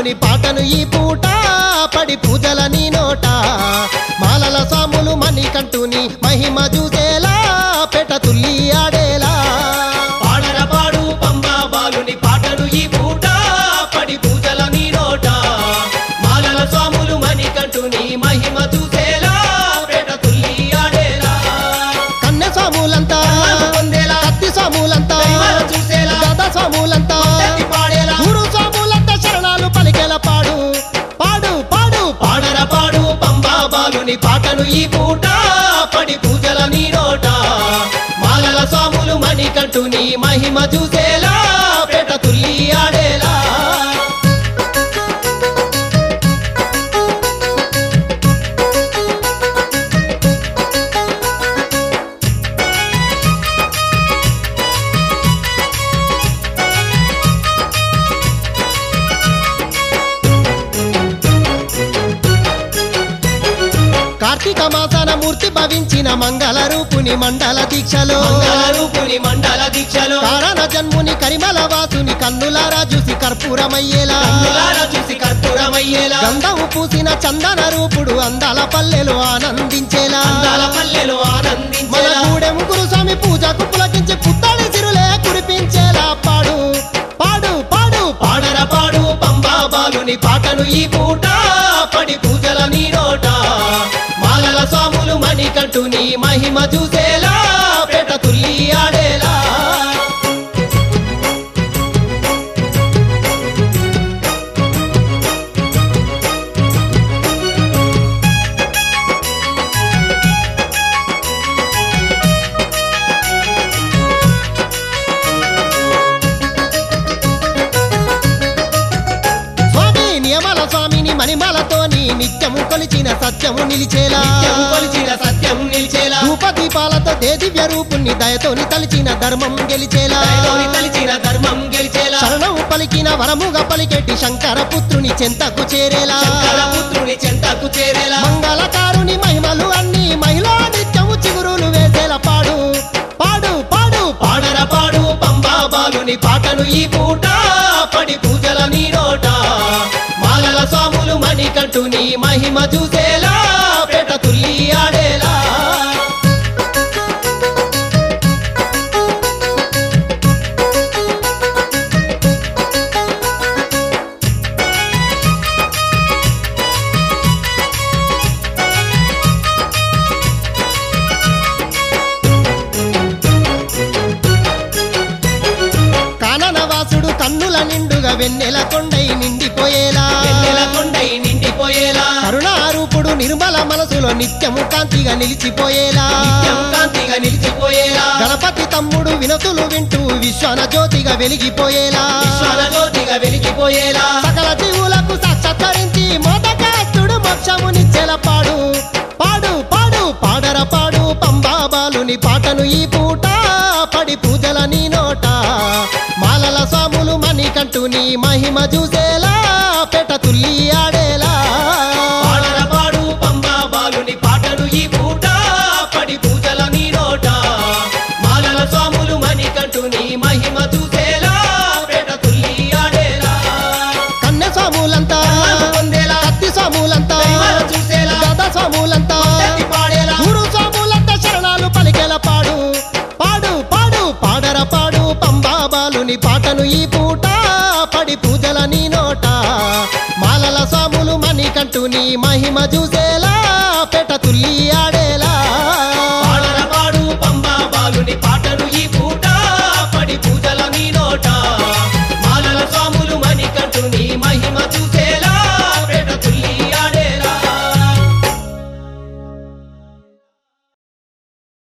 బాలుని పాటను ఈ పూట పడి పూజల నీ నోట మాలల సాములు మణికంఠుని మహిమ చూసేలా పెట తుల్లి ఆడేలా పాడర పాడు పంబా బాలుని పాటలు ఈ పూట పడి పూజల నీ నోట మాలల స్వాములు మణికంఠుని మహిమ చూసేలా పేట తుల్లి ఆడేలా కన్నె సాములంతా కళ్ళను పొందేలా కత్తి సాములంతా దైవాలు చూసేలా గద సాములంతా ఎత్తి పాడేలా గురు సాములంతా శరణాలు పలికేల పాడు పాడు పాడు పాడర పాడు పంబా బాలుని పాటలు ఈ పూట పడి పూజల నీ నోట మాలల స్వాములు మణికంఠుని మహిమ చూసేలా పేట తుల్లి ఆడేలా కార్తీక మాసాన మూర్తి భవించిన మంగళ రూపుని మండల దీక్షలో మంగళ రూపుని మండల దీక్షలో కారణ జన్ముని కరిమల వాసుని కన్నులారా చూసి కర్పూరమయ్యేలా కన్నులారా చూసి కర్పూరమయ్యేలా గంధము పూసిన చందన రూపుడు అందాల పల్లెలు ఆనందించేలా అందాల పల్లెలు మన ఆనందించేలా గూడెం గురుస్వామి పూజకు పులకించి పుత్తడి సిరులే కురిపించేలా పాడు పాడు పాడు పాడర పాడు పంబా బాలుని పాటలు ఈ పూట పడి పూజల నీ నోట మాలల స్వాములు మణికంఠుని మహిమ చూసేలా పేట తుల్లి ఆడేలా స్వామి నియమల స్వామిని మణిమాలతోని నిత్యము కొలిచిన సత్యము నిలిచేలా నిత్యం కొలిచిన సత్యం నిలిచేలా ధూప దీపాలతో దేదివ్య రూపుణ్ణి దయతోని తలిచిన ధర్మం గెలిచేలా దయతోని తలిచిన ధర్మం గెలిచేలా శరణం పలికిన వరముగా పలికెట్టి శంకర పుత్రుని చెంతకు చేరేలా శంకర పుత్రుని చెంతకు చేరేలా మంగళకారుని మహిమలు అన్ని మహిళా నిత్యము చిగురులు వేసేలా పాడు పాడు పాడు పాడర పాడు పంబా బాలుని పాటలు ఈ పూట పడి పూజల నీ నోట మాలల స్వాములు మణికంఠుని మహిమ చూసేలా పేట తుల్లి ఆడేలా కానన వాసుడు కన్నుల నిండుగా వెన్నెల కొండై నిండిపోయేలా వెన్నెల కొండై నిండిపోయేలా కరుణారూపుడు నిర్మల మనసులో నిత్యము కాంతిగా నిలిచిపోయేలా నిత్యం కాంతిగా నిలిచిపోయేలా గణపతి తమ్ముడు వినతులు వింటూ విశ్వన జ్యోతిగా వెలిగిపోయేలా విశ్వాల జ్యోతిగా వెలిగిపోయేలా సకల జీవులకు సాక్షాత్కరించి మోదకాస్తుడు మోక్షమునిచ్చేల పాడు పాడు పాడు పాడర పాడు పంబా బాలుని పాటను ఈ పూట పడి పూజల నీ నోట మాలల సాములు మణికంఠుని మహిమ చూసేలా పెట తుల్లి ఆడేలా పాడర పాడు పంబా బాలుని పాటలు ఈ పూట పడి పూజల నీ నోట మాలల స్వాములు మణికంఠుని మహిమ చూసేలా పేట తుల్లి ఆడేలా కన్నె సాములంతా కళ్ళను పొందేలా కత్తి సాములంతా దైవాలు చూసేలా గద సాములంతా ఎత్తి పాడేలా గురు సాములంతా శరణాలు పలికేల పాడు పాడు పాడు పాడర పాడు పంబా బాలుని పాటను ఈ పూట పడి పూజల నీ నోట మాలల సాములు మణికంఠుని మహిమ చూసేలా పెట తుల్లి ఆడేలా పాడర పాడు పంబా బాలుని పాటలు ఈ